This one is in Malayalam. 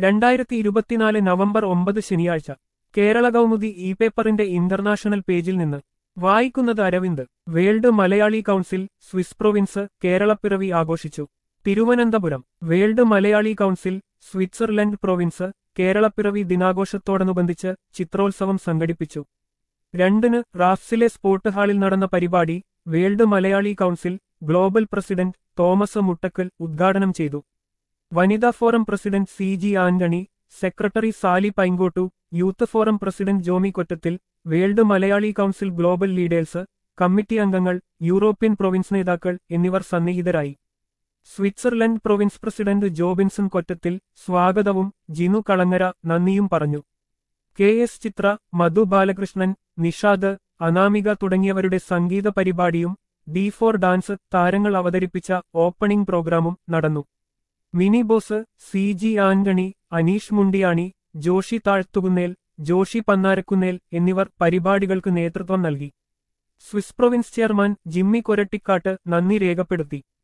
രണ്ടായിരത്തി ഇരുപത്തിനാല് നവംബർ ഒമ്പത് ശനിയാഴ്ച കേരള കൗമുദി ഇ പേപ്പറിന്റെ ഇന്റർനാഷണൽ പേജിൽ നിന്ന് വായിക്കുന്നത് Aravind world Malayali council Swiss province Keralappiravi ആഘോഷിച്ചു Thiruvananthapuram world Malayali council Switzerland province Keralappiravi ദിനാഘോഷത്തോടനുബന്ധിച്ച് ചിത്രോത്സവം സംഘടിപ്പിച്ചു രണ്ടിന് റാഫ്സിലെ സ്പോർട്ട് ഹാളിൽ നടന്ന പരിപാടി world Malayali council global president Thomas Muttakkal ഉദ്ഘാടനം ചെയ്തു വനിതാ forum president C G Antony secretary Sally Paingottu youth forum president Jomy Kottathil world Malayali council global leaders committee അംഗങ്ങൾ യൂറോപ്യൻ പ്രൊവിൻസ് നേതാക്കൾ എന്നിവർ സന്നിഹിതരായി Switzerland province president Jobinson Kottathil സ്വാഗതവും ജിനു കളങ്ങര നന്ദിയും പറഞ്ഞു കെ എസ് ചിത്ര മധു ബാലകൃഷ്ണൻ നിഷാദ് അനാമിക തുടങ്ങിയവരുടെ സംഗീത പരിപാടിയും ഡി ഫോർ ഡാൻസ് താരങ്ങൾ അവതരിപ്പിച്ച ഓപ്പണിംഗ് പ്രോഗ്രാമും നടന്നു മിനി ബോസ് സി ജി ആന്റണി അനീഷ് മുണ്ടിയാണി ജോഷി താഴ്ത്തുകുന്നേൽ ജോഷി പന്നാരക്കുന്നേൽ എന്നിവർ പരിപാടികൾക്ക് നേതൃത്വം നൽകി Swiss province chairman Jimmy Korattikkattu നന്ദി രേഖപ്പെടുത്തി